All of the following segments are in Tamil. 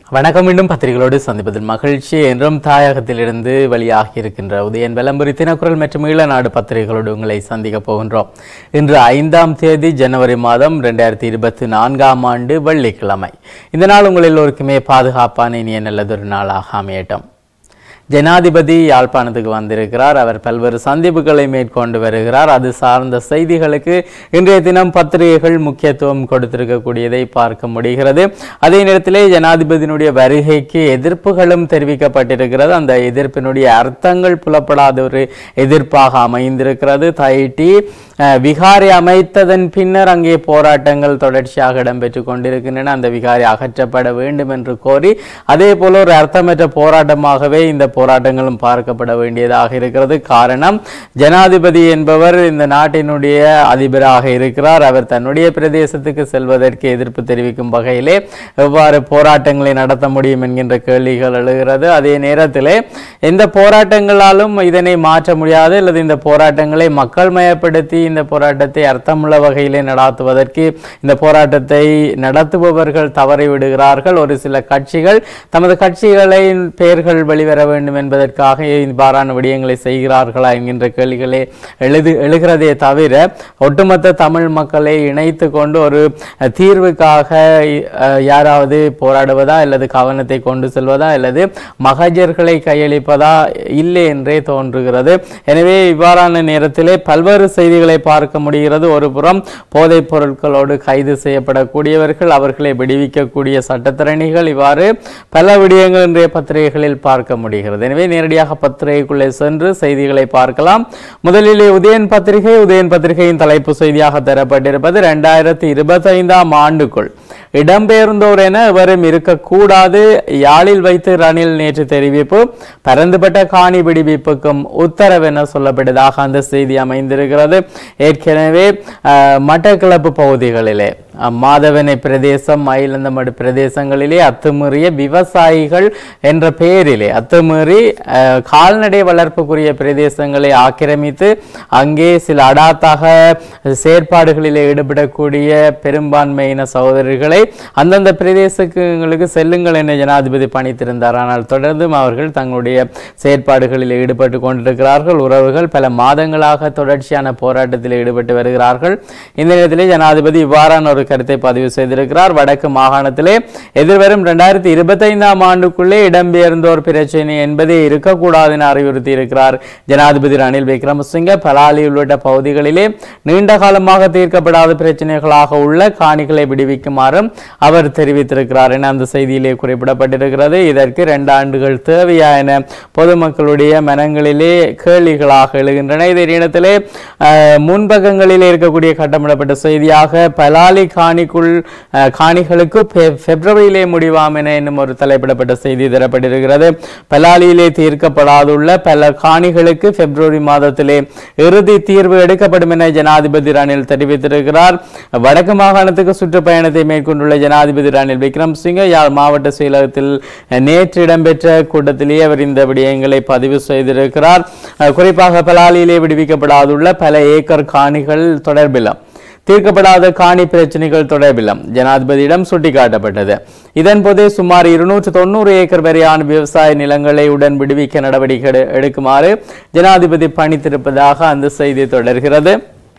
வணக்கம் மீண்டும் பத்திரிகைகளோடு சந்திப்பதில் மகிழ்ச்சி என்றும் தாயகத்திலிருந்து வெளியாகி இருக்கின்ற உதயன் விளம்பரி தினக்குரல் மற்றும் ஈழநாடு பத்திரிகைகளோடு உங்களை சந்திக்க போகின்றோம் இன்று ஐந்தாம் தேதி ஜனவரி மாதம் ரெண்டாயிரத்தி இருபத்தி நான்காம் ஆண்டு வெள்ளிக்கிழமை இந்த நாள் உங்கள் எல்லோருக்குமே பாதுகாப்பான இனிய நல்லதொரு நாளாக அமையட்டும் ஜனாதிபதி யாழ்ப்பாணத்துக்கு வந்திருக்கிறார் அவர் பல்வேறு சந்திப்புகளை மேற்கொண்டு வருகிறார் அது சார்ந்த செய்திகளுக்கு இன்றைய தினம் பத்திரிகைகள் முக்கியத்துவம் கொடுத்திருக்கக்கூடியதை பார்க்க முடிகிறது அதே நேரத்திலே ஜனாதிபதியினுடைய வருகைக்கு எதிர்ப்புகளும் தெரிவிக்கப்பட்டிருக்கிறது அந்த எதிர்ப்பினுடைய அர்த்தங்கள் புலப்படாத ஒரு எதிர்ப்பாக அமைந்திருக்கிறது தைட்டி அஹ், விகாரை அமைத்ததன் பின்னர் அங்கே போராட்டங்கள் தொடர்ச்சியாக இடம்பெற்றுக் கொண்டிருக்கின்றன அந்த விகாரை அகற்றப்பட வேண்டும் என்று கோரி அதே போல ஒரு அர்த்தமற்ற போராட்டமாகவே இந்த போராட்டங்களும் பார்க்கப்பட வேண்டியதாக இருக்கிறது காரணம் ஜனாதிபதி என்பவர் இந்த நாட்டினுடைய அதிபராக இருக்கிறார் அவர் தன்னுடைய பிரதேசத்துக்கு செல்வதற்கு எதிர்ப்பு தெரிவிக்கும் வகையிலே எவ்வாறு போராட்டங்களை நடத்த முடியும் என்கின்ற கேள்விகள் எழுகிறது அதே நேரத்திலே எந்த போராட்டங்களாலும் இதனை மாற்ற முடியாது அல்லது இந்த போராட்டங்களை மக்கள் மயப்படுத்தி இந்த போராட்டத்தை அர்த்தமுள்ள வகையிலே நடாத்துவதற்கு இந்த போராட்டத்தை நடத்துபவர்கள் தவறி விடுகிறார்கள் ஒரு சில கட்சிகள் தமது கட்சிகளின் பெயர்கள் வெளிவர வேண்டும் என்பதற்காக இவ்வாறான விடயங்களை செய்கிறார்களா என்கின்ற கேள்விகளே எழுது எழுகிறதே தவிர ஒட்டுமொத்த தமிழ் மக்களை இணைத்து கொண்டு ஒரு அஹ், தீர்வுக்காக அஹ், யாராவது போராடுவதா அல்லது கவனத்தை கொண்டு செல்வதா அல்லது மகஜர்களை கையளிப்பதா இல்லை என்றே தோன்றுகிறது எனவே இவ்வாறான நேரத்திலே பல்வேறு செய்திகளை பார்க்க முடிகிறது ஒரு புறம் போதைப் பொருட்களோடு கைது செய்யப்படக்கூடியவர்கள் அவர்களை விடுவிக்கக்கூடிய சட்டத்திறனிகள் இவ்வாறு பல விடயங்கள் இன்றைய பத்திரிகைகளில் பார்க்க முடிகிறது எனவே நேரடியாக பத்திரிகைக்குள்ளே சென்று செய்திகளை பார்க்கலாம் முதலிலே உதயன் பத்திரிகை உதயன் பத்திரிகையின் தலைப்பு செய்தியாக தரப்பட்டிருப்பது இரண்டாயிரத்தி இருபத்தைந்தாம் ஆண்டுக்குள் இடம்பெயர்ந்தோர் என எவரும் இருக்கக்கூடாது யாழில் வைத்து ரணில் நேற்று தெரிவிப்பு பரந்துபட்ட காணி விடுவிப்புக்கும் உத்தரவென சொல்லப்பட்டதாக அந்த செய்தி அமைந்திருக்கிறது ஏற்கனவே அஹ், மட்டக்களப்பு பகுதிகளிலே அஹ், மாதவனை பிரதேசம் மயிலந்தமடு பிரதேசங்களிலே அத்துமீறிய விவசாயிகள் என்ற பெயரிலே அத்துமீறி அஹ், கால்நடை வளர்ப்புக்குரிய பிரதேசங்களை ஆக்கிரமித்து அங்கே சில அடாத்தாக செயற்பாடுகளிலே ஈடுபடக்கூடிய பெரும்பான்மையின சகோதரர்களை அந்தந்த பிரதேசங்களுக்கு செல்லுங்கள் என ஜனாதிபதி பணித்திருந்தார் ஆனால் தொடர்ந்தும் அவர்கள் தங்களுடைய செயற்பாடுகளில் ஈடுபட்டு கொண்டிருக்கிறார்கள் உறவுகள் பல மாதங்களாக தொடர்ச்சியான போராட்டத்தில் ஈடுபட்டு வருகிறார்கள் இந்த நேரத்திலே ஜனாதிபதி இவ்வாறான ஒரு கருத்தை பதிவு செய்திருக்கிறார் வடக்கு மாகாணத்திலே எதிர்வரும் இரண்டாயிரத்தி இருபத்தைந்தாம் ஆண்டுக்குள்ளே இடம்பெயர்ந்தோர் பிரச்சனை என்பதே இருக்கக்கூடாது என அறிவுறுத்தி இருக்கிறார் ஜனாதிபதி ரணில் விக்ரமசிங்க பலாலி உள்ளிட்ட பகுதிகளிலே நீண்ட காலமாக தீர்க்கப்படாத பிரச்சனைகளாக உள்ள காணிகளை விடுவிக்குமாறும் அவர் தெரிவித்திருக்கிறார் என அந்த செய்தியிலே குறிப்பிடப்பட்டிருக்கிறது இதற்கு இரண்டு ஆண்டுகள் தேவையா என பொதுமக்களுடைய மனங்களிலே கேள்விகளாக எழுகின்றன இதே நேரத்திலே அஹ், முன்பக்கங்களிலே இருக்கக்கூடிய கட்டமிடப்பட்ட செய்தியாக பலாலி காணிக்குள் அஹ், காணிகளுக்கு பெ- பிப்ரவரியிலே முடிவாம் என இன்னும் ஒரு தலைப்பிடப்பட்ட செய்தி தரப்பட்டிருக்கிறது பலாலியிலே தீர்க்கப்படாதுள்ள பல காணிகளுக்கு பிப்ரவரி மாதத்திலே இறுதி தீர்வு எடுக்கப்படும் என ஜனாதிபதி ரணில் தெரிவித்திருக்கிறார் வடக்கு மாகாணத்துக்கு சுற்றுப்பயணத்தை மேற்கொண்டுள்ள ஜனாதிபதி ரணில் விக்ரம்சிங்க யாழ் மாவட்ட செயலகத்தில் நேற்று இடம்பெற்ற கூட்டத்திலேயே அவர் இந்த விடயங்களை பதிவு செய்திருக்கிறார் அஹ் குறிப்பாக பலாலியிலே விடுவிக்கப்படாதுள்ள பல ஏக்கர் காணிகள் தொடர்பிலும் தீர்க்கப்படாத காணி பிரச்சனைகள் தொடர்பிலும் ஜனாதிபதியிடம் சுட்டிக்காட்டப்பட்டது இதன்போதே சுமார் இருநூற்று தொண்ணூறு ஏக்கர் வரையான விவசாய நிலங்களை உடன் விடுவிக்க நடவடிக்கை எடு- எடுக்குமாறு ஜனாதிபதி பணித்திருப்பதாக அந்த செய்தி தொடர்கிறது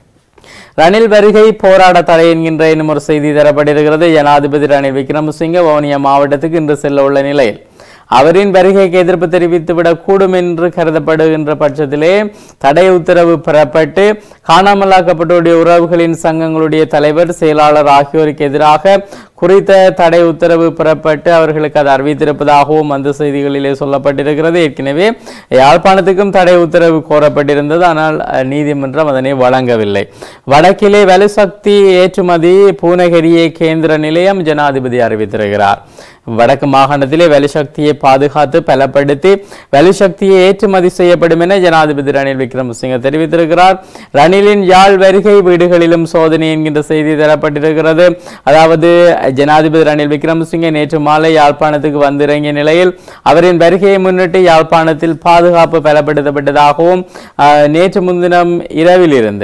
ரணில் வருகை போராட தடை என்கின்ற இன்னும் ஒரு செய்தி தரப்பட்டிருக்கிறது ஜனாதிபதி ரணில் விக்ரமசிங்க வவுனியா மாவட்டத்துக்கு இன்று செல்ல உள்ள நிலையில் அவரின் வருகைக்கு எதிர்ப்பு தெரிவித்துவிடக் கூடும் என்று கருதப்படுகின்ற பட்சத்திலே தடை உத்தரவு பெறப்பட்டு காணாமலாக்கப்பட்டோருடைய உறவுகளின் சங்கங்களுடைய தலைவர் செயலாளர் ஆகியோருக்கு எதிராக குறித்த தடை உத்தரவு பெறப்பட்டு அவர்களுக்கு அது அறிவித்திருப்பதாகவும் அந்த செய்திகளிலே சொல்லப்பட்டிருக்கிறது ஏற்கனவே யாழ்ப்பாணத்துக்கும் தடை உத்தரவு கோரப்பட்டிருந்தது ஆனால் அஹ், நீதிமன்றம் அதனை வழங்கவில்லை வடக்கிலே வலுசக்தி ஏற்றுமதி பூனகிரியை கேந்திர நிலையம் ஜனாதிபதி அறிவித்திருக்கிறார் வடக்கு மாகாணத்திலே வலுசக்தியை பாதுகாத்து பலப்படுத்தி வலுசக்தியை ஏற்றுமதி செய்யப்படும் என ஜனாதிபதி ரணில் விக்ரமசிங்க தெரிவித்திருக்கிறார் ரணிலின் யாழ் வருகை வீடுகளிலும் சோதனை என்கின்ற செய்தி தரப்பட்டிருக்கிறது அதாவது ஜனாதிபதி ரணில் விக்ரமசிங்கே நேற்று மாலை யாழ்ப்பாணத்துக்கு வந்திறங்கிய நிலையில் அவரின் வருகையை முன்னிட்டு யாழ்ப்பாணத்தில் பாதுகாப்பு பலப்படுத்தப்பட்டதாகவும் ஆஹ், நேற்று முன்தினம் இரவில் இருந்து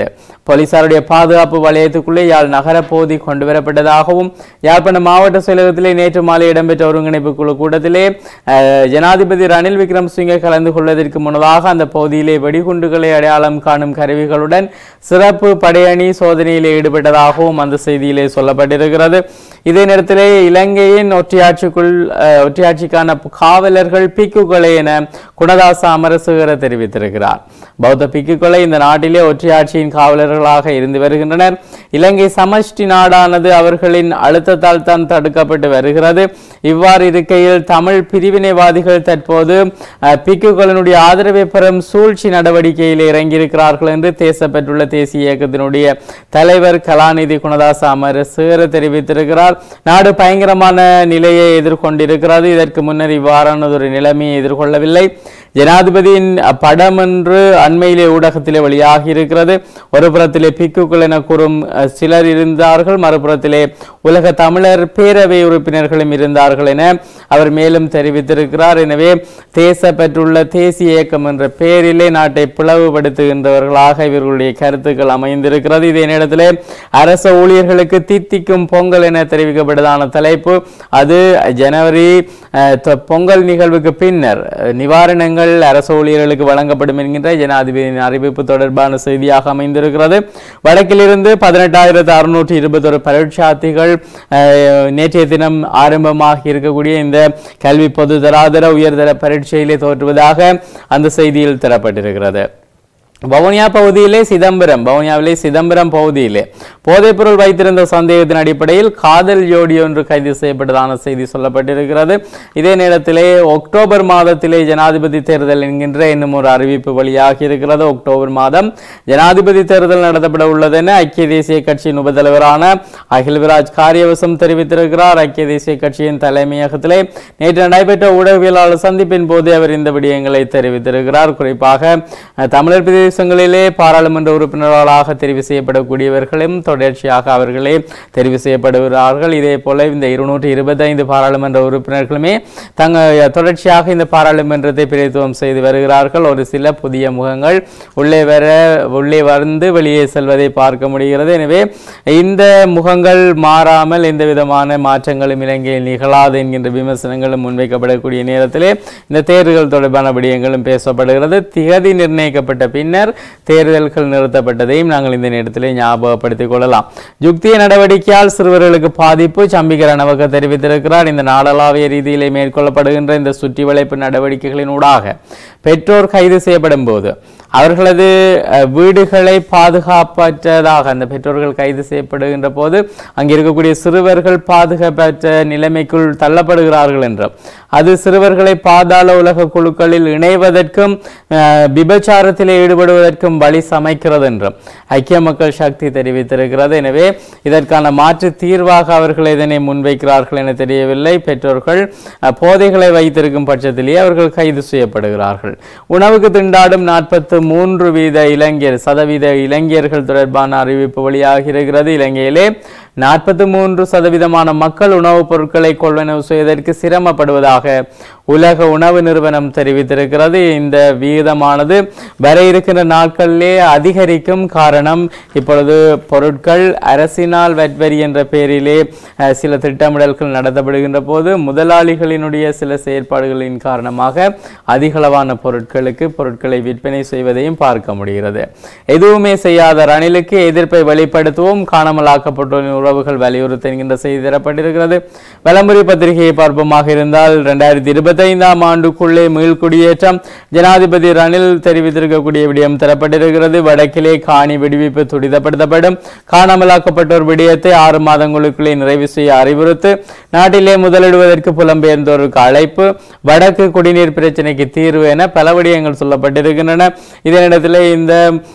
போலீசாருடைய பாதுகாப்பு வலயத்துக்குள்ளே யாழ் நகர பகுதி கொண்டு வரப்பட்டதாகவும் யாழ்ப்பாணம் மாவட்ட செயலகத்திலே நேற்று மாலை இடம்பெற்ற ஒருங்கிணைப்பு குழு கூட்டத்திலே அஹ், ஜனாதிபதி ரணில் விக்ரமசிங்கே கலந்து கொள்வதற்கு முன்னதாக அந்த பகுதியிலே வெடிகுண்டுகளை அடையாளம் காணும் கருவிகளுடன் சிறப்பு படையணி சோதனையிலே ஈடுபட்டதாகவும் அந்த செய்தியிலே சொல்லப்பட்டிருக்கிறது இதே நேரத்திலே இலங்கையின் ஒற்றையாட்சிக்குள் அஹ், ஒற்றையாட்சிக்கான காவலர்கள் பிக்குகளை என குணதாச அமரசுகர தெரிவித்திருக்கிறார் பௌத்த பிக்குகளை இந்த நாட்டிலே ஒற்றையாட்சியின் காவலர்களாக இருந்து வருகின்றனர் இலங்கை சமஷ்டி நாடானது அவர்களின் அழுத்தத்தால் தான் தடுக்கப்பட்டு வருகிறது இவ்வாறு இருக்கையில் தமிழ் பிரிவினைவாதிகள் தற்போது அஹ், பிக்குகளினுடைய ஆதரவை பெறும் சூழ்ச்சி நடவடிக்கையில் இறங்கியிருக்கிறார்கள் என்று தேசப்பட்டுள்ள தேசிய இயக்கத்தினுடைய தலைவர் கலாநிதி குணதாச அமரசேர தெரிவித்திருக்கிறார் நாடு பயங்கரமான நிலையை எதிர்கொண்டிருக்கிறது இதற்கு முன்னர் இவ்வாறானதொரு நிலைமையை எதிர்கொள்ளவில்லை ஜனாதிபதியின் படம் என்று அண்மையிலே ஊடகத்திலே வெளியாகி இருக்கிறது ஒரு புறத்திலே பிக்குகள் என கூறும் அஹ், சிலர் இருந்தார்கள் மறுபுறத்திலே உலக தமிழர் பேரவை உறுப்பினர்களும் இருந்தார்கள் என அவர் மேலும் தெரிவித்திருக்கிறார் எனவே தேச பெற்றுள்ள தேசிய இயக்கம் என்ற பெயரிலே நாட்டை பிளவுபடுத்துகின்றவர்களாக இவர்களுடைய கருத்துக்கள் அமைந்திருக்கிறது இதே நேரத்திலே அரச ஊழியர்களுக்கு தித்திக்கும் பொங்கல் என தெரிவிக்கப்பட்டதான தலைப்பு அது ஜனவரி அஹ், தொ- பொங்கல் நிகழ்வுக்கு பின்னர் அஹ், நிவாரணங்கள் அரசு ஊழியர்களுக்கு வழங்கப்படும் என்கின்ற ஜனாதிபதியின் அறிவிப்பு தொடர்பான செய்தியாக அமைந்திருக்கிறது வடக்கிலிருந்து பதினெட்டாயிரத்து அறுநூற்றி இருபத்தொரு பரீட்சார்த்திகள் அஹ், நேற்றைய தினம் ஆரம்பமாகி இருக்கக்கூடிய இந்த கல்வி பொது தராதர உயர்தர பரீட்சையிலே தோற்றுவதாக அந்த செய்தியில் தரப்பட்டிருக்கிறது வவுனியா பகுதியிலே சிதம்பரம் வவுனியாவிலே சிதம்பரம் பகுதியிலே போதைப்பொருள் வைத்திருந்த சந்தேகத்தின் அடிப்படையில் காதல் ஜோடி ஒன்று கைது செய்யப்பட்டதான செய்தி சொல்லப்பட்டிருக்கிறது இதே நேரத்திலே அக்டோபர் மாதத்திலே ஜனாதிபதி தேர்தல் என்கின்ற இன்னும் ஒரு அறிவிப்பு வெளியாகி இருக்கிறது அக்டோபர் மாதம் ஜனாதிபதி தேர்தல் நடத்தப்பட உள்ளது என ஐக்கிய தேசிய கட்சியின் உபதலைவரான அகில்விராஜ் காரியவசம் தெரிவித்திருக்கிறார் ஐக்கிய தேசிய கட்சியின் தலைமையகத்திலே நேற்று நடைபெற்ற ஊடகவியலாளர் சந்திப்பின் போது அவர் இந்த விடயங்களை தெரிவித்திருக்கிறார் குறிப்பாக அஹ், தமிழர் பிரதேசங்களிலே பாராளுமன்ற உறுப்பினர்களாக தெரிவு செய்யப்படக்கூடியவர்களும் தொடர்ச்சியாக அவர்களே தெரிவு செய்யப்படுகிறார்கள் இதே போல இந்த இருநூற்றி இருபத்தைந்து பாராளுமன்ற உறுப்பினர்களுமே தங்க தொடர்ச்சியாக இந்த பாராளுமன்றத்தை பிரதித்துவம் செய்து வருகிறார்கள் ஒரு சில புதிய முகங்கள் உள்ளே வர உள்ளே வந்து வெளியே செல்வதை பார்க்க முடிகிறது எனவே இந்த முகங்கள் மாறாமல் எந்த விதமான மாற்றங்களும் இலங்கையில் நிகழாது என்கின்ற விமர்சனங்களும் முன்வைக்கப்படக்கூடிய நேரத்திலே இந்த தேர்தல்கள் தொடர்பான விடயங்களும் பேசப்படுகிறது திகதி நிர்ணயிக்கப்பட்ட பின்னர் தேர்தல்கள் நிறுத்தப்பட்டதையும் நாங்கள் இந்த நேரத்திலே ஞாபகப்படுத்திக் கொள்ளலாம் யுக்திய நடவடிக்கையால் சிறுவர்களுக்கு பாதிப்பு சம்பிகர நவக தெரிவித்திருக்கிறார் இந்த நாடளாவிய ரீதியிலே மேற்கொள்ளப்படுகின்ற இந்த சுற்றி வளைப்பு நடவடிக்கைகளின் ஊடாக பெற்றோர் கைது செய்யப்படும் போது அவர்களது அஹ், வீடுகளை பாதுகாப்பற்றதாக அந்த பெற்றோர்கள் கைது செய்யப்படுகின்ற போது அங்கே இருக்கக்கூடிய சிறுவர்கள் பாதுகாப்பற்ற நிலைமைக்குள் தள்ளப்படுகிறார்கள் என்றும் அது சிறுவர்களை பாதாள உலக குழுக்களில் இணைவதற்கும் அஹ், விபச்சாரத்திலே ஈடுபடுவதற்கும் வழி சமைக்கிறது என்றும் ஐக்கிய மக்கள் சக்தி தெரிவித்திருக்கிறது எனவே இதற்கான மாற்று தீர்வாக அவர்கள் இதனை முன்வைக்கிறார்கள் என தெரியவில்லை பெற்றோர்கள் அஹ், போதைகளை வைத்திருக்கும் பட்சத்திலேயே அவர்கள் கைது செய்யப்படுகிறார்கள் உணவுக்கு திண்டாடும் நாற்பத்து மூன்று வீத இளைஞர் சதவீத இளைஞர்கள் தொடர்பான அறிவிப்பு வெளியாகி இருக்கிறது இலங்கையிலே நாற்பத்தி மூன்று சதவீதமான மக்கள் உணவுப் பொருட்களை கொள்வனவு செய்வதற்கு சிரமப்படுவதாக உலக உணவு நிறுவனம் தெரிவித்திருக்கிறது இந்த விகிதமானது வர இருக்கின்ற நாட்களிலே அதிகரிக்கும் காரணம் இப்பொழுது பொருட்கள் அரசினால் வெட்வரி என்ற பெயரிலே அஹ், சில திட்டமிடல்கள் நடத்தப்படுகின்ற போது முதலாளிகளினுடைய சில செயற்பாடுகளின் காரணமாக அதிகளவான பொருட்களுக்கு பொருட்களை விற்பனை செய்வதையும் பார்க்க முடிகிறது எதுவுமே செய்யாத ரணிலுக்கு எதிர்ப்பை வெளிப்படுத்துவோம் காணாமலாக்கப்பட்டோரின் உறவுகள் வலியுறுத்த என்கின்ற செய்தி தரப்பட்டிருக்கிறது விளம்பரி பத்திரிகையை பார்ப்போமாக இருந்தால் இரண்டாயிரத்தி இருபத்தைந்தாம் ஆண்டுக்குள்ளே மீள்குடியேற்றம் ஜனாதிபதி ரணில் தெரிவித்திருக்கக்கூடிய விடயம் தரப்பட்டிருக்கிறது வடக்கிலே காணி விடுவிப்பு துரிதப்படுத்தப்படும் காணாமலாக்கப்பட்டோர் விடயத்தை ஆறு மாதங்களுக்குள்ளே நிறைவு செய்ய அறிவுறுத்து நாட்டிலே முதலிடுவதற்கு புலம்பெயர்ந்தோருக்கு அழைப்பு வடக்கு குடிநீர் பிரச்சனைக்கு தீர்வு என பல விடயங்கள் சொல்லப்பட்டிருக்கின்றன இதனிடத்தில் இந்த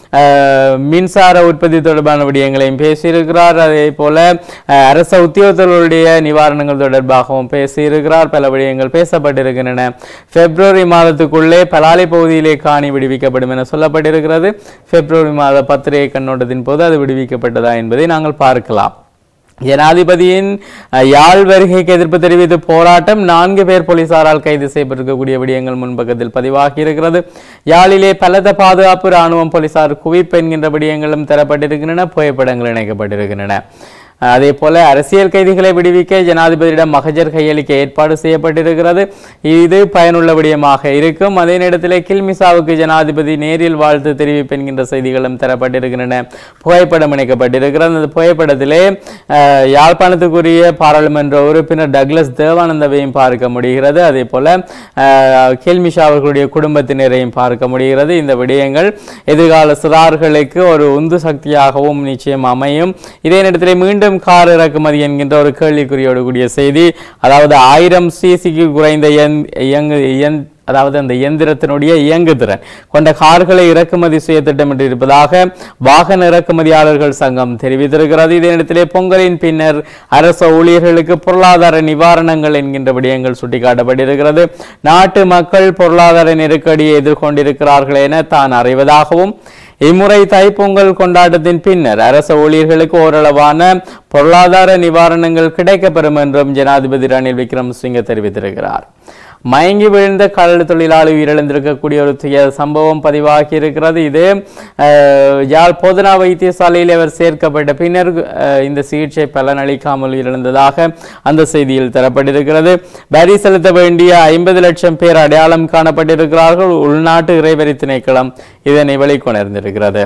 அஹ், மின்சார உற்பத்தி தொடர்பான விடயங்களையும் பேசியிருக்கிறார் அதே போல அஹ், அரச உத்தியோகத்தர்களுடைய நிவாரணங்கள் தொடர்பாகவும் பேசியிருக்கிறார் பல விடயங்கள் பேசப்பட்டிருக்கின்றன பிப்ரவரி மாதத்துக்குள்ளே பலாலை பகுதியிலே காணி விடுவிக்கப்படும் என சொல்லப்பட்டிருக்கிறது பிப்ரவரி மாத பத்திரிகை கண்ணோட்டத்தின் போது அது விடுவிக்கப்பட்டதா என்பதை நாங்கள் பார்க்கலாம் ஜனாதிபதியின் அஹ், யாழ் வருகைக்கு எதிர்ப்பு தெரிவித்து போராட்டம் நான்கு பேர் போலீசாரால் கைது செய்யப்பட்டிருக்கக்கூடிய விடயங்கள் முன்பக்கத்தில் பதிவாகி இருக்கிறது யாழிலே பலத்த பாதுகாப்பு ராணுவம் போலீசார் குவிப்பு என்கின்ற விடயங்களும் தரப்பட்டிருக்கின்றன புகைப்படங்கள் இணைக்கப்பட்டிருக்கின்றன அதே போல அரசியல் கைதிகளை விடுவிக்க ஜனாதிபதியிடம் மகஜர் கையளிக்க ஏற்பாடு செய்யப்பட்டிருக்கிறது இது பயனுள்ள விடயமாக இருக்கும் அதே நேரத்தில் கில்மிசாவுக்கு ஜனாதிபதி நேரில் வாழ்த்து தெரிவிப்பு என்கின்ற செய்திகளும் தரப்பட்டிருக்கின்றன புகைப்படம் இணைக்கப்பட்டிருக்கிறது அந்த புகைப்படத்திலே அஹ், யாழ்ப்பாணத்துக்குரிய பாராளுமன்ற உறுப்பினர் டக்ளஸ் தேவானந்தவையும் பார்க்க முடிகிறது அதே போல அஹ், கேல்மிஷா அவர்களுடைய குடும்பத்தினரையும் பார்க்க முடிகிறது இந்த விடயங்கள் எதிர்கால சிறார்களுக்கு ஒரு உந்து சக்தியாகவும் நிச்சயம் அமையும் இதே நேரத்தில் மீண்டும் கார் இறக்குமதி என்கின்ற ஒரு கேள்விக்குறியோடு கூடிய செய்தி அதாவது ஆயிரம் சிசிக்கு குறைந்த இயந்- இயங்கு இயந் அதாவது அந்த இயந்திரத்தினுடைய இயங்குதிறன் கொண்ட கார்களை இறக்குமதி செய்ய திட்டமிட்டிருப்பதாக வாகன இறக்குமதியாளர்கள் சங்கம் தெரிவித்திருக்கிறது இதே நேரத்திலே பொங்கலின் பின்னர் அரசு ஊழியர்களுக்கு பொருளாதார நிவாரணங்கள் என்கின்ற விடயங்கள் சுட்டிக்காட்டப்பட்டிருக்கிறது நாட்டு மக்கள் பொருளாதார நெருக்கடியை எதிர்கொண்டிருக்கிறார்கள் என தான் அறிவதாகவும் இம்முறை தைப்பொங்கல் கொண்டாட்டத்தின் பின்னர் அரசு ஊழியர்களுக்கு ஓரளவான பொருளாதார நிவாரணங்கள் கிடைக்கப்பெறும் என்றும் ஜனாதிபதி ரணில் விக்ரமசிங்க தெரிவித்திருக்கிறார் மயங்கி விழுந்த கடல் தொழிலாளி உயிரிழந்திருக்கக்கூடிய ஒரு துயர சம்பவம் பதிவாகி இருக்கிறது இது அஹ், யாழ் போதனா வைத்தியசாலையில் அவர் சேர்க்கப்பட்ட பின்னர் அஹ், இந்த சிகிச்சை பலனளிக்காமல் உயிரிழந்ததாக அந்த செய்தியில் தரப்பட்டிருக்கிறது வரி செலுத்த வேண்டிய ஐம்பது லட்சம் பேர் அடையாளம் காணப்பட்டிருக்கிறார்கள் உள்நாட்டு இறைவரி திணைக்களம் இதனை வெளிக்கொணர்ந்திருக்கிறது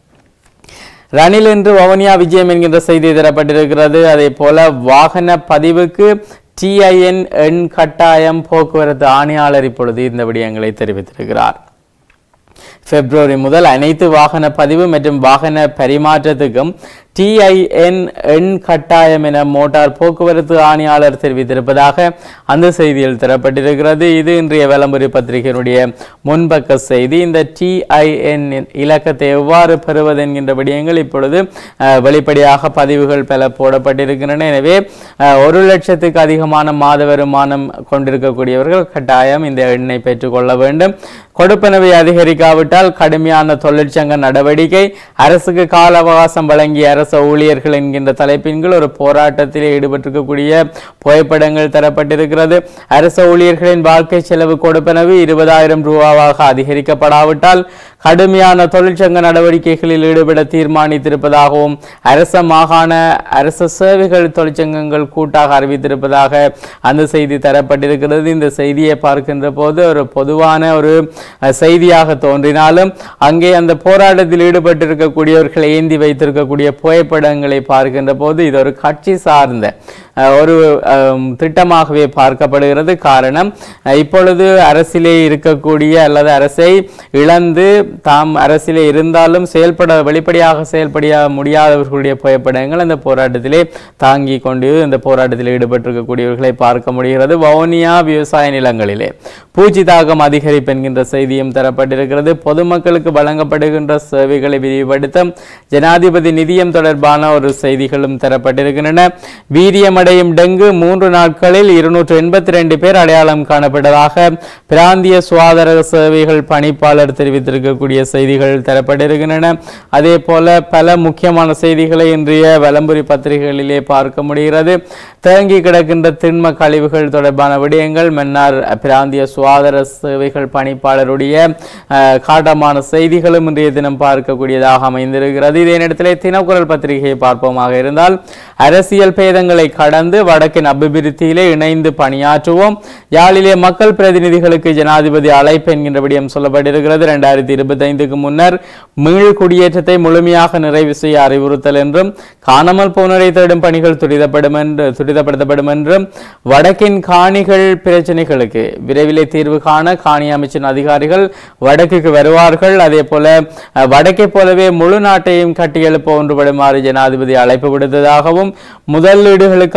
ரணில் என்று வவுனியா விஜயம் என்கின்ற செய்தி தரப்பட்டிருக்கிறது அதே போல வாகன பதிவுக்கு டிஐஎன் எண் கட்டாயம் போக்குவரத்து ஆணையாளர் இப்பொழுது இந்த விடயங்களை தெரிவித்திருக்கிறார் பிப்ரவரி முதல் அனைத்து வாகன பதிவு மற்றும் வாகன பரிமாற்றத்துக்கும் டிஐஎன் எண் கட்டாயம் என மோட்டார் போக்குவரத்து ஆணையாளர் தெரிவித்திருப்பதாக அந்த செய்தியில் தரப்பட்டிருக்கிறது இது இன்றைய விளம்பரி பத்திரிகையினுடைய முன்பக்க செய்தி இந்த டிஐஎன் இலக்கத்தை எவ்வாறு பெறுவது என்கின்ற விடயங்கள் இப்பொழுது அஹ், வெளிப்படையாக பதிவுகள் பல போடப்பட்டிருக்கின்றன எனவே அஹ், ஒரு லட்சத்துக்கு அதிகமான மாத வருமானம் கொண்டிருக்கக்கூடியவர்கள் கட்டாயம் இந்த எண்ணை பெற்றுக்கொள்ள வேண்டும் கொடுப்பனவை அதிகரிக்காவிட்டால் கடுமையான தொழிற்சங்க நடவடிக்கை அரசுக்கு கால அவகாசம் வழங்கிய அரசு ஊழியர்கள் என்கின்ற தலைப்பின் கீழ் ஒரு போராட்டத்தில் ஈடுபட்டிருக்கக்கூடிய புகைப்படங்கள் தரப்பட்டிருக்கிறது அரசு ஊழியர்களின் வாழ்க்கை செலவு கொடுப்பனவு இருபதாயிரம் ரூபாவாக அதிகரிக்கப்படாவிட்டால் கடுமையான தொழிற்சங்க நடவடிக்கைகளில் ஈடுபட தீர்மானித்திருப்பதாகவும் அரச மாகாண அரசு சேவைகள் தொழிற்சங்கங்கள் கூட்டாக அறிவித்திருப்பதாக அந்த செய்தி தரப்பட்டிருக்கிறது இந்த செய்தியை பார்க்கின்ற போது ஒரு பொதுவான ஒரு அஹ், செய்தியாக தோன்றினாலும் அங்கே அந்த போராட்டத்தில் ஈடுபட்டிருக்கக்கூடியவர்களை ஏந்தி வைத்திருக்கக்கூடிய புகைப்படங்களை பார்க்கின்ற போது இது ஒரு கட்சி சார்ந்த அஹ், ஒரு அஹ், திட்டமாகவே பார்க்கப்படுகிறது காரணம் அஹ், இப்பொழுது அரசிலே இருக்கக்கூடிய அல்லது அரசை இழந்து தாம் அரசிலே இருந்தாலும் செயல்பட வெளிப்படையாக செயல்பட முடியாதவர்களுடைய புகைப்படங்கள் அந்த போராட்டத்திலே தாங்கி கொண்டு இந்த போராட்டத்தில் ஈடுபட்டிருக்கக்கூடியவர்களை பார்க்க முடிகிறது வவுனியா விவசாய நிலங்களிலே பூச்சி தாக்கம் அதிகரிப்பு என்கின்ற செய்தியும் தரப்பட்டிருக்கிறது பொதுமக்களுக்கு வழங்கப்படுகின்ற சேவைகளை விரிவுபடுத்த ஜனாதிபதி நிதியம் தொடர்பான ஒரு செய்திகளும் தரப்பட்டிருக்கின்றன வீரியமடையும் டெங்கு மூன்று நாட்களில் இருநூற்று எண்பத்தி ரெண்டு பேர் அடையாளம் காணப்பட்டதாக பிராந்திய சுகாதார சேவைகள் பணிப்பாளர் தெரிவித்திருக்கக்கூடிய செய்திகள் தரப்பட்டிருக்கின்றன அதே போல பல முக்கியமான செய்திகளை இன்றைய வலம்புரி பத்திரிகைகளிலே பார்க்க முடிகிறது தேங்கி கிடக்கின்ற திண்ம கழிவுகள் தொடர்பான விடயங்கள் மன்னார் பிராந்திய சுகாதார சேவைகள் பணிப்பாளருடைய அஹ், காட்டமான செய்திகளும் இன்றைய தினம் பார்க்கக்கூடியதாக அமைந்திருக்கிறது இதே நேரத்திலே தினக்குரல் பத்திரிகையை பார்ப்போமாக இருந்தால் அரசியல் பேதங்களை கடந்து வடக்கின் அபிவிருத்தியிலே இணைந்து பணியாற்றுவோம் யாழிலே மக்கள் பிரதிநிதிகளுக்கு ஜனாதிபதி அழைப்பு என்கின்ற விடயம் சொல்லப்பட்டிருக்கிறது இரண்டாயிரத்தி இருபத்தைந்துக்கு முன்னர் மீள் குடியேற்றத்தை முழுமையாக நிறைவு செய்ய அறிவுறுத்தல் என்றும் காணாமல் போனரை தேடும் பணிகள் துரிதப்படும் என்று துரிதப்படுத்தப்படும் என்றும் வடக்கின் காணிகள் பிரச்சனைகளுக்கு விரைவிலே தீர்வு காண காணி அமைச்சின் அதிகாரிகள் வடக்குக்கு வருவார்கள் அதே போல அஹ், வடக்கை போலவே முழு நாட்டையும் கட்டியெழுப்ப ஒன்றுபடுமாறு ஜனாதிபதி அழைப்பு விடுத்ததாகவும் முதலீடுகளுக்காக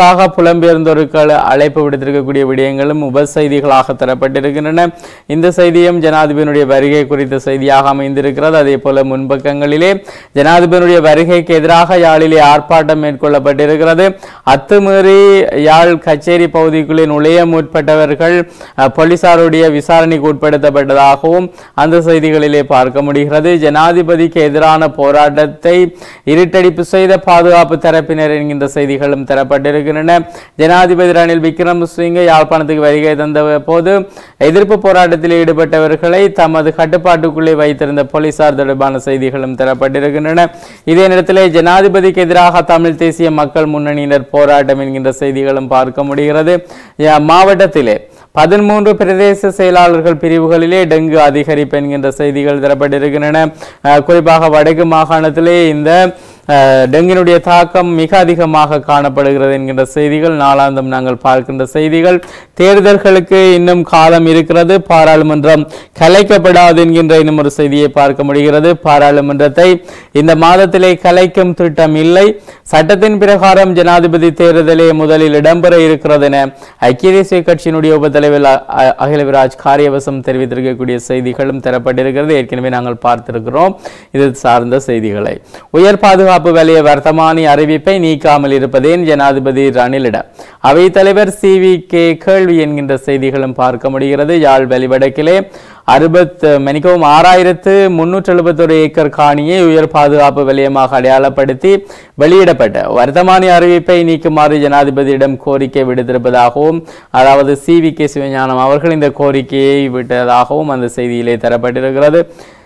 எதிராக புலம்பெயர்ந்தோருக்கு அழைப்பு விடுத்திருக்கக்கூடிய விடயங்களும் உபசெய்திகளாக தரப்பட்டிருக்கின்றன இந்த செய்தியும் ஜனாதிபதியினுடைய வருகை குறித்த செய்தியாக அமைந்திருக்கிறது அதே போல முன்பக்கங்களிலே ஜனாதிபதியினுடைய வருகைக்கு எதிராக யாழிலே ஆர்ப்பாட்டம் மேற்கொள்ளப்பட்டிருக்கிறது அத்துமீறி யாழ் கச்சேரி பகுதிக்குள்ளே நுழைய முற்பட்டவர்கள் அஹ், போலீசாருடைய விசாரணைக்கு உட்படுத்தப்பட்டதாகவும் அந்த செய்திகளிலே பார்க்க முடிகிறது ஜனாதிபதிக்கு எதிரான போராட்டத்தை இருட்டடிப்பு செய்த பாதுகாப்பு தரப்பினர் என்கின்ற செய்திகளும் தரப்பட்டிருக்கின்றன ஜனாதிபதி ரணில் விக்ரமசிங்கே யாழ்ப்பாணத்துக்கு வருகை தந்த போது எதிர்ப்பு போராட்டத்தில் ஈடுபட்டவர்களை தமது கட்டுப்பாட்டுக்குள்ளே வைத்திருந்த போலீசார் தொடர்பான செய்திகளும் தரப்பட்டிருக்கின்றன இதே நேரத்திலே ஜனாதிபதிக்கு எதிராக தமிழ் தேசிய மக்கள் முன்னணியினர் போராட்டம் என்கின்ற செய்திகளும் பார்க்க முடிகிறது யா- மாவட்டத்திலே பதிமூன்று பிரதேச செயலாளர்கள் பிரிவுகளிலே டெங்கு அதிகரிப்பு என்கின்ற செய்திகள் தரப்பட்டிருக்கின்றன அஹ், குறிப்பாக வடக்கு மாகாணத்திலே இந்த அஹ், டெங்கினுடைய தாக்கம் மிக அதிகமாக காணப்படுகிறது என்கின்ற செய்திகள் நாளாந்தம் நாங்கள் பார்க்கின்ற செய்திகள் தேர்தல்களுக்கு இன்னும் காலம் இருக்கிறது பாராளுமன்றம் கலைக்கப்படாது என்கின்ற இன்னும் ஒரு செய்தியை பார்க்க முடிகிறது பாராளுமன்றத்தை இந்த மாதத்திலே கலைக்கும் திட்டம் இல்லை சட்டத்தின் பிரகாரம் ஜனாதிபதி தேர்தலே முதலில் இடம்பெற இருக்கிறது என ஐக்கிய தேசிய கட்சியினுடைய உபத்தலைவர் அ- அ- அகிலவிராஜ் காரியவசம் தெரிவித்திருக்கக்கூடிய செய்திகளும் தரப்பட்டிருக்கிறது ஏற்கனவே நாங்கள் பார்த்திருக்கிறோம் இது சார்ந்த செய்திகளை உயர் பாதுகாப்பு வலய வர்த்தமானி அறிவிப்பை நீக்காமல் இருப்பதேன் ஜனாதிபதி ரணிலிடம் அவை தலைவர் சி வி கே கேள்வி என்கின்ற செய்திகளும் பார்க்க முடிகிறது யாழ் வெளிவடக்கிலே அறுபத்து மணிக்கவும் ஆறாயிரத்து முன்னூற்று எழுபத்தொரு ஏக்கர் காணியை உயர் பாதுகாப்பு வலயமாக அடையாளப்படுத்தி வெளியிடப்பட்ட வர்த்தமானி அறிவிப்பை நீக்குமாறு ஜனாதிபதியிடம் கோரிக்கை விடுத்திருப்பதாகவும் அதாவது சி வி கே சிவஞானம் அவர்கள் இந்த கோரிக்கையை விட்டதாகவும் அந்த செய்தியிலே தரப்பட்டிருக்கிறது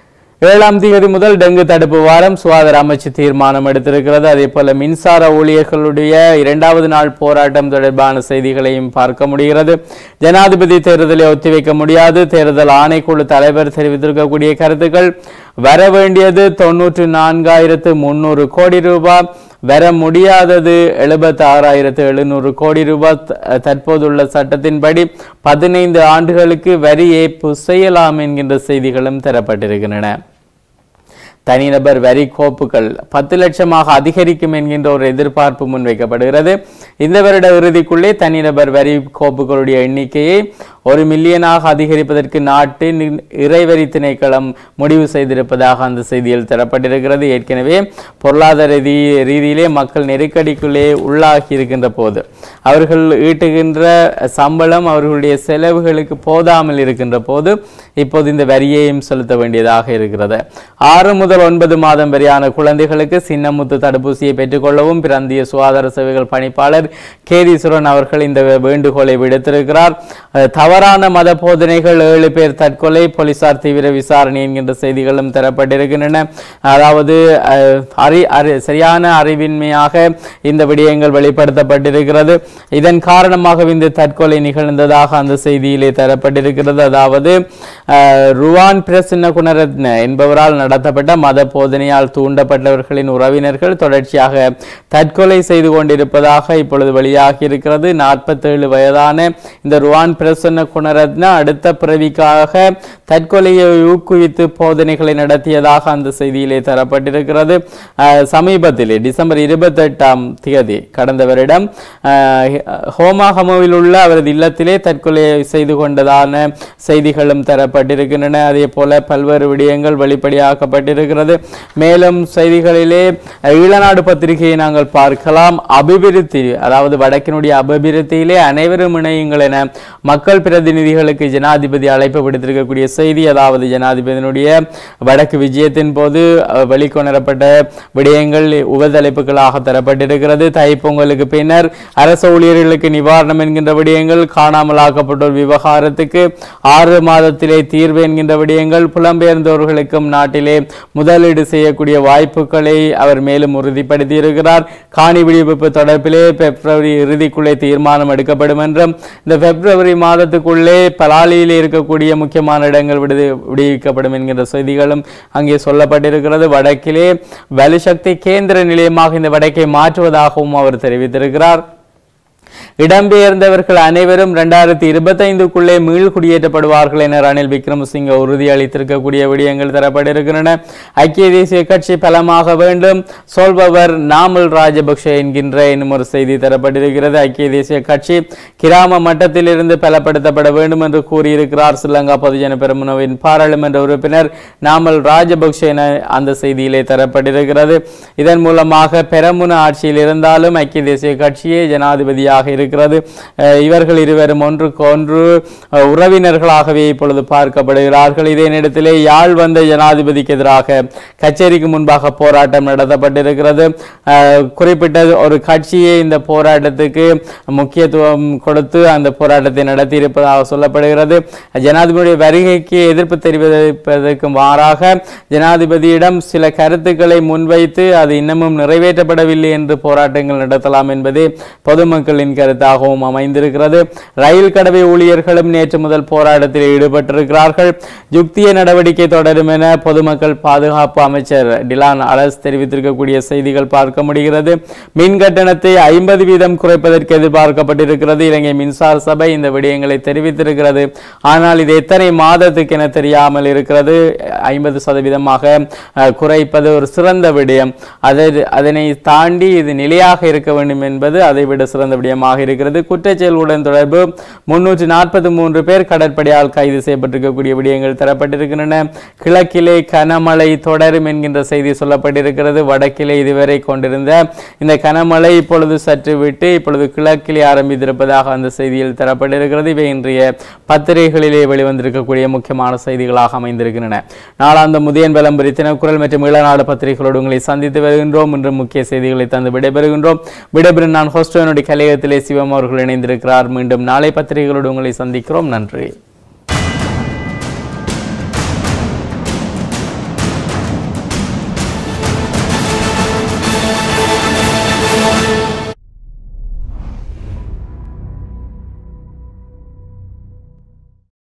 ஏழாம் தேதி முதல் டெங்கு தடுப்பு வாரம் சுகாதார அமைச்சு தீர்மானம் எடுத்திருக்கிறது அதே போல மின்சார ஊழியர்களுடைய இரண்டாவது நாள் போராட்டம் தொடர்பான செய்திகளையும் பார்க்க முடிகிறது ஜனாதிபதி தேர்தலை ஒத்திவைக்க முடியாது தேர்தல் ஆணைக்குழு தலைவர் தெரிவித்திருக்கக்கூடிய கருத்துக்கள் வர வேண்டியது தொன்னூற்று நான்காயிரத்து முன்னூறு கோடி ரூபாய் வர முடியாதது எழுபத்தி ஆறாயிரத்து எழுநூறு கோடி ரூபாய் த- தற்போதுள்ள சட்டத்தின்படி பதினைந்து ஆண்டுகளுக்கு வரி ஏய்ப்பு செய்யலாம் என்கின்ற செய்திகளும் தரப்பட்டிருக்கின்றன தனிநபர் வரி கோப்புகள் பத்து லட்சமாக அதிகரிக்கும் என்கின்ற ஒரு எதிர்பார்ப்பு முன்வைக்கப்படுகிறது இந்த வருட இறுதிக்குள்ளே தனிநபர் வரி கோப்புகளுடைய எண்ணிக்கையை ஒரு மில்லியனாக அதிகரிப்பதற்கு நாட்டின் இறைவரி திணைக்களம் முடிவு செய்திருப்பதாக அந்த செய்தியில் தரப்பட்டிருக்கிறது ஏற்கனவே பொருளாதார ரீதி ரீதியிலே மக்கள் நெருக்கடிக்குள்ளே உள்ளாகி இருக்கின்ற போது அவர்கள் ஈட்டுகின்ற சம்பளம் அவர்களுடைய செலவுகளுக்கு போதாமல் இருக்கின்ற போது இப்போது இந்த வரியையும் செலுத்த வேண்டியதாக இருக்கிறது ஆறு முதல் ஒன்பது மாதம் வரையான குழந்தைகளுக்கு சின்னமுத்து தடுப்பூசியை பெற்றுக்கொள்ளவும் பிராந்திய சுகாதார சேவைகள் பணிப்பாளர் கேதீஸ்வரன் அவர்கள் இந்த வேண்டுகோளை விடுத்திருக்கிறார் அஹ், தவறான மத போதனைகள் ஏழு பேர் தற்கொலை போலீசார் தீவிர விசாரணை என்கின்ற செய்திகளும் தரப்பட்டிருக்கின்றன அதாவது அஹ், அறி அறி சரியான அறிவின்மையாக இந்த விடயங்கள் வெளிப்படுத்தப்பட்டிருக்கிறது இதன் காரணமாக இந்த தற்கொலை நிகழ்ந்ததாக அந்த செய்தியிலே தரப்பட்டிருக்கிறது அதாவது அஹ், ருவான் பிரசன்ன குணரத்ன என்பவரால் நடத்தப்பட்ட மத போதனையால் தூண்டப்பட்டவர்களின் உறவினர்கள் தொடர்ச்சியாக தற்கொலை செய்து கொண்டிருப்பதாக இப்பொழுது வெளியாகி இருக்கிறது நாற்பத்தேழு வயதான இந்த ருவான் பிரசன்ன குணரத்ன அடுத்த பிறவிக்காக தற்கொலையை ஊக்குவித்து போதனைகளை நடத்தியதாக அந்த செய்தியிலே தரப்பட்டிருக்கிறது அஹ், சமீபத்திலே டிசம்பர் இருபத்தெட்டாம் தேதி கடந்த வருடம் அஹ், ஹோமாகமோவில் உள்ள அவரது இல்லத்திலே தற்கொலை செய்து கொண்டதான செய்திகளும் தரப்பட்டிருக்கின்றன அதே போல பல்வேறு விடயங்கள் வெளிப்படையாக்கப்பட்டிருக்கிறது மேலும் செய்திகளிலே அஹ், ஈழநாடு பத்திரிகையை நாங்கள் பார்க்கலாம் அபிவிருத்தி அதாவது வடக்கினுடைய அபிவிருத்தியிலே அனைவரும் இணையுங்கள் என மக்கள் பிரதிநிதிகளுக்கு ஜனாதிபதி அழைப்பு விடுத்திருக்கக்கூடிய செய்தி அதாவது ஜனாதிபதியினுடைய வடக்கு விஜயத்தின் போது அஹ், வெளிக்கொணரப்பட்ட விடயங்கள் உபதலைப்புகளாக தரப்பட்டிருக்கிறது தைப்பொங்கலுக்கு பின்னர் அரசு ஊழியர்களுக்கு நிவாரணம் என்கின்ற விடயங்கள் காணாமலாக்கப்பட்டோர் விவகாரத்துக்கு ஆறு மாதத்திலே தீர்வு என்கின்ற விடயங்கள் புலம்பெயர்ந்தவர்களுக்கும் நாட்டிலே முதலீடு செய்யக்கூடிய வாய்ப்புகளை அவர் மேலும் உறுதிப்படுத்தி இருக்கிறார் காணி விடுவிப்பு தொடர்பிலே பிப்ரவரி இறுதிக்குள்ளே தீர்மானம் எடுக்கப்படும் என்றும் இந்த பிப்ரவரி மாதத்துக்குள்ளே பலாலியில் இருக்கக்கூடிய முக்கியமான இடங்கள் விடுதி விடுவிக்கப்படும் என்கின்ற செய்திகளும் அங்கே சொல்லப்பட்டிருக்கிறது வடக்கிலே வலுசக்தி கேந்திர நிலையமாக இந்த வடக்கை மாற்றுவதாகவும் அவர் தெரிவித்திருக்கிறார் இடம்பெயர்ந்தவர்கள் அனைவரும் இரண்டாயிரத்தி இருபத்தைந்துக்குள்ளே மீள் குடியேற்றப்படுவார்கள் என ரணில் விக்ரமசிங்க உறுதி அளித்திருக்கக்கூடிய விடயங்கள் தரப்பட்டிருக்கின்றன ஐக்கிய தேசிய கட்சி பலமாக வேண்டும் சொல்பவர் நாமல் ராஜபக்ஷ என்கின்ற இன்னும் ஒரு செய்தி தரப்பட்டிருக்கிறது ஐக்கிய தேசிய கட்சி கிராம மட்டத்திலிருந்து பலப்படுத்தப்பட வேண்டும் என்று கூறியிருக்கிறார் ஸ்ரீலங்கா பொதுஜன பெருமுனவின் பாராளுமன்ற உறுப்பினர் நாமல் ராஜபக்ஷ என அந்த செய்தியிலே தரப்பட்டிருக்கிறது இதன் மூலமாக பெரமுன ஆட்சியில் இருந்தாலும் ஐக்கிய தேசிய கட்சியே ஜனாதிபதியாக இருக்கிறது அஹ் இவர்கள் இருவரும் ஒன்றுக்கு ஒன்று அஹ், உறவினர்களாகவே இப்பொழுது பார்க்கப்படுகிறார்கள் இதே நேரத்திலே யாழ் வந்த ஜனாதிபதிக்கு எதிராக கச்சேரிக்கு முன்பாக போராட்டம் நடத்தப்பட்டிருக்கிறது அஹ், குறிப்பிட்ட ஒரு கட்சியே இந்த போராட்டத்துக்கு முக்கியத்துவம் கொடுத்து அந்த போராட்டத்தை நடத்தி இருப்பதாக சொல்லப்படுகிறது ஜனாதிபதியுடைய வருகைக்கு எதிர்ப்பு தெரிவிப்பதற்கு மாறாக ஜனாதிபதியிடம் சில கருத்துக்களை முன்வைத்து அது இன்னமும் நிறைவேற்றப்படவில்லை என்று போராட்டங்கள் நடத்தலாம் என்பதே பொதுமக்களின் கருத்தாகவும் அமைந்திருக்கிறது ரயில் கடவை ஊழியர்களும் நேற்று முதல் போராட்டத்தில் ஈடுபட்டிருக்கிறார்கள் யுக்திய நடவடிக்கை தொடரும் என பொதுமக்கள் பாதுகாப்பு அமைச்சர் டிலான் அலஸ் தெரிவித்திருக்கக்கூடிய செய்திகள் பார்க்க முடிகிறது மின் கட்டணத்தை ஐம்பது வீதம் குறைப்பதற்கு எதிர்பார்க்கப்பட்டிருக்கிறது இலங்கை மின்சார சபை இந்த விடயங்களை தெரிவித்திருக்கிறது ஆனால் இது எத்தனை மாதத்துக்கு என தெரியாமல் இருக்கிறது ஐம்பது சதவீதமாக அஹ், குறைப்பது ஒரு சிறந்த விடயம் அதை அதனை தாண்டி இது நிலையாக இருக்க வேண்டும் என்பது அதை விட சிறந்த விடயமாக இருக்கிறது குற்றச்செயலுடன் தொடர்பு முன்னூற்றி நாற்பத்தி மூன்று பேர் கடற்படையால் கைது செய்யப்பட்டிருக்கக்கூடிய விடயங்கள் தரப்பட்டிருக்கின்றன கிழக்கிலே கனமழை தொடரும் என்கின்ற செய்தி சொல்லப்பட்டிருக்கிறது வடக்கிலே இதுவரை கொண்டிருந்த இந்த கனமழை இப்பொழுது சற்று விட்டு இப்பொழுது கிழக்கிலே ஆரம்பித்திருப்பதாக அந்த செய்தியில் தரப்பட்டிருக்கிறது இவை இன்றைய பத்திரிகைகளிலே வெளிவந்திருக்கக்கூடிய முக்கியமான செய்திகளாக அமைந்திருக்கின்றன நாளாந்த முதியன் விளம்பரி தினக்குரல் மற்றும் இளநாடு பத்திரிகைகளோடு உங்களை சந்தித்து வருகின்றோம் இன்று முக்கிய செய்திகளை தந்து விடைபெறுகின்றோம் விடைபெறும் நான் ஹோஸ்டோனுடைய கலையகத்திலே சிவம் அவர்கள் இணைந்திருக்கிறார் மீண்டும் நாளை பத்திரிகைகளோடு உங்களை சந்திக்கிறோம் நன்றி